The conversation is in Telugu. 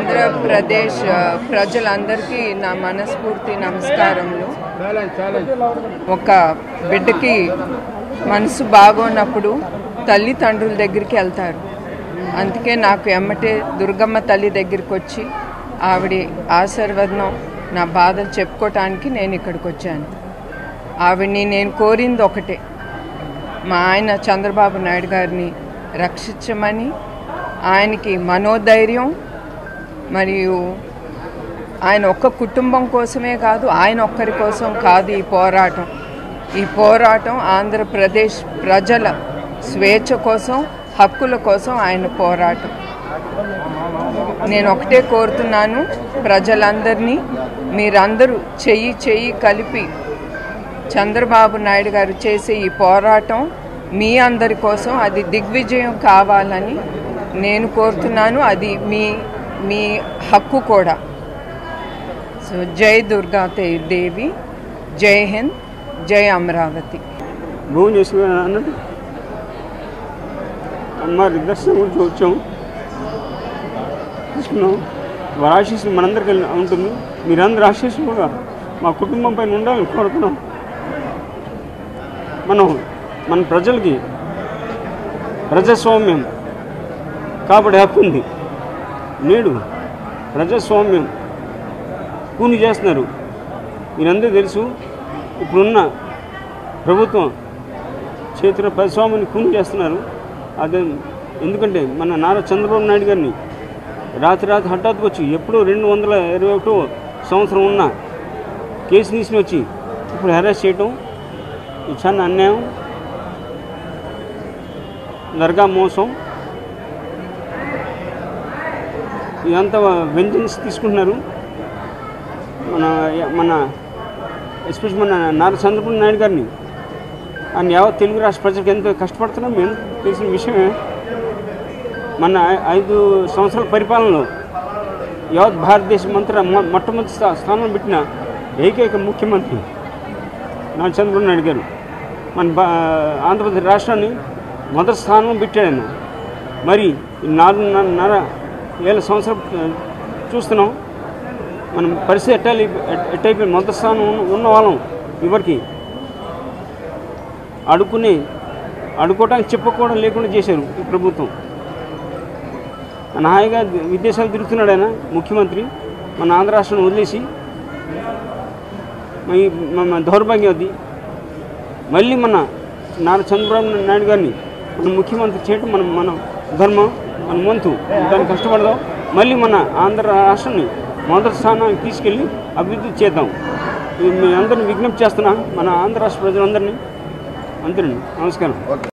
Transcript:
ఆంధ్రప్రదేశ్ ఆ, ప్రజలందరికీ నా మనస్ఫూర్తి నమస్కారములు ఒక బిడ్డకి మనసు బాగోనప్పుడు తల్లిదండ్రుల దగ్గరికి వెళ్తారు అందుకే నాకు ఎమ్మటే దుర్గమ్మ తల్లి దగ్గరికి వచ్చి ఆవిడ ఆశీర్వదనం నా బాధలు చెప్పుకోవటానికి నేను ఇక్కడికి వచ్చాను ఆవిడ్ని నేను కోరింది ఒకటే మా ఆయన చంద్రబాబు నాయుడు గారిని రక్షించమని ఆయనకి మనోధైర్యం మరియు ఆయన ఒక్క కుటుంబం కోసమే కాదు ఆయన ఒక్కరి కోసం కాదు ఈ పోరాటం ఈ పోరాటం ఆంధ్రప్రదేశ్ ప్రజల స్వేచ్ఛ కోసం హక్కుల కోసం ఆయన పోరాటం నేను ఒకటే కోరుతున్నాను ప్రజలందరినీ మీరందరూ చెయ్యి చెయ్యి కలిపి చంద్రబాబు నాయుడు గారు చేసే ఈ పోరాటం మీ అందరి కోసం అది దిగ్విజయం కావాలని నేను కోరుతున్నాను అది మీ మీ హక్కు కూడా సో జై దుర్గా తే- దేవి జై హింద్ జై అమరావతి భోజనం చేసుకుని అన్నట్టు అమ్మవారి దర్శనం గురించి వచ్చాం తీసుకున్నాం వారి ఆశీస్సులు మనందరికీ ఉంటుంది మీరందరూ ఆశీస్సులు కూడా మా కుటుంబం పైన ఉండాలని కోరుతున్నాం మనం మన ప్రజలకి ప్రజాస్వామ్యం కాబట్టి హక్కు ఉంది నేడు ప్రజాస్వామ్యం కూని చేస్తున్నారు మీరందరూ తెలుసు ఇప్పుడున్న ప్రభుత్వం చేతిలో ప్రజాస్వామ్యాన్ని కూని చేస్తున్నారు అదే ఎందుకంటే మన నారా చంద్రబాబు నాయుడు గారిని రాత్రి రాత్రి హఠాత్తుగా వచ్చి ఎప్పుడో రెండు వందల ఇరవై ఒకటో సంవత్సరం ఉన్న కేసు తీసుకుని వచ్చి ఇప్పుడు హెరాస్ చేయటం ఇది చాలా అన్యాయం దర్గా మోసం ఇదంతా వెంజన్స్ తీసుకుంటున్నారు మన మన ఎస్పెషల్ మన నారా చంద్రబాబు నాయుడు గారిని ఆయన యావత్ తెలుగు రాష్ట్ర ప్రజలకు ఎంతో కష్టపడుతున్నాం మేము తెలిసిన విషయమే మన ఐ- ఐదు సంవత్సరాల పరిపాలనలో యావత్ భారతదేశం అంతటా మొ- మొట్టమొదటి స్థా- స్థానం పెట్టిన ఏకైక ముఖ్యమంత్రి నా చంద్రబాబు నాయుడు గారు మన బా ఆంధ్రప్రదేశ్ రాష్ట్రాన్ని మొదటి స్థానం పెట్టాడు ఆయన మరి ఈ నాలుగున్నర వేల సంవత్సరం ఆ, చూస్తున్నాం మనం పరిస్థితి ఎట్టాలి ఎట్టయిపోయి మొదటి స్థానం ఉన్న- ఉన్న వాళ్ళం ఇవరికి అడుక్కుని అడుకోవడానికి చెప్పుకోవడం లేకుండా చేశారు ఈ ప్రభుత్వం మన హాయిగా విదేశాలు తిరుగుతున్నాడు ఆయన ముఖ్యమంత్రి మన ఆంధ్ర రాష్ట్రాన్ని వదిలేసి మన ఈ- మన దౌర్భాగ్యం అది మళ్ళీ మన నారా చంద్రబాబు నాయుడు గారిని మన ముఖ్యమంత్రి చేయడం మన మన ధర్మం మన వంతు దాన్ని కష్టపడదాం మళ్ళీ మన ఆంధ్ర రాష్ట్రాన్ని మొదటి స్థానానికి తీసుకెళ్ళి అభివృద్ధి చేద్దాం ఇది మీ అందరిని విజ్ఞప్తి చేస్తున్నా మన ఆంధ్ర రాష్ట్ర ప్రజలందరినీ అంతేనండి నమస్కారం